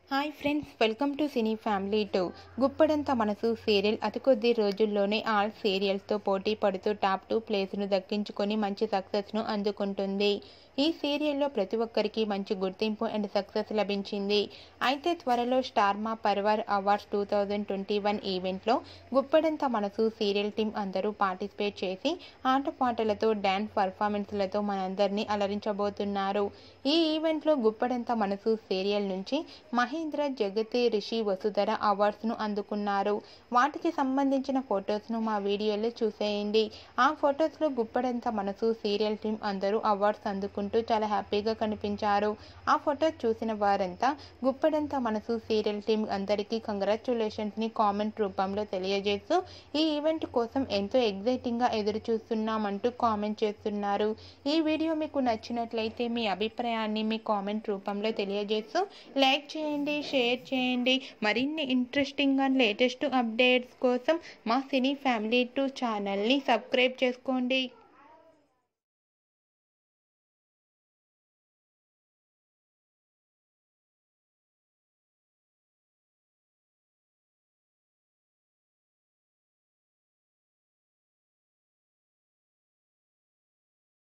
hi friends welcome to cine family two Guppedantha Manasu serial అతి కొద్ది రోజుల్లోనే ఆల్ సీరియల్స్తో పోటీ పడుతూ టాప్ టూ ప్లేస్ను దక్కించుకొని మంచి సక్సెస్ను అందుకుంటుంది ఈ సీరియల్లో ప్రతి ఒక్కరికి మంచి గుర్తింపు అండ్ సక్సెస్ లభించింది అయితే త్వరలో star Maa Parivaar awards two thousand twenty one ఈవెంట్లో గుప్పడంత మనసు సీరియల్ టీం అందరూ పార్టిసిపేట్ చేసి ఆటపాటలతో డ్యాన్స్ పర్ఫార్మెన్స్లతో మనందరినీ అలరించబోతున్నారు ఈ ఈవెంట్లో గుప్పడంత మనసు సీరియల్ నుంచి మహేంద్ర జగతి రిషి వసుధర అవార్డ్స్ను అందుకున్నారు వాటికి సంబంధించిన ఫొటోస్ను మా వీడియోలో చూసేయండి ఆ ఫొటోస్లో గుప్పడంత మనసు సీరియల్ టీం అందరూ అవార్డ్స్ అందుకుంటూ చాలా హ్యాపీగా కనిపించారు ఆ ఫొటోస్ చూసిన వారంతా గుప్పడంత మనసు సీరియల్ టీం అందరికీ కంగ్రాచులేషన్స్ని కామెంట్ రూపంలో తెలియజేస్తూ ఈ ఈవెంట్ కోసం ఎంతో ఎగ్జైటింగ్గా ఎదురు చూస్తున్నామంటూ కామెంట్ చేస్తున్నారు ఈ వీడియో మీకు నచ్చినట్లయితే మీ అభిప్రాయాన్ని మీ కామెంట్ రూపంలో తెలియజేస్తూ లైక్ చేయండి షేర్ చేయండి మరిన్ని ఇంట్రెస్టింగ్ అండ్ లేటెస్ట్ అప్డేట్స్ కోసం మా సినీ ఫ్యామిలీ టూ ఛానల్ని సబ్స్క్రైబ్ చేసుకోండి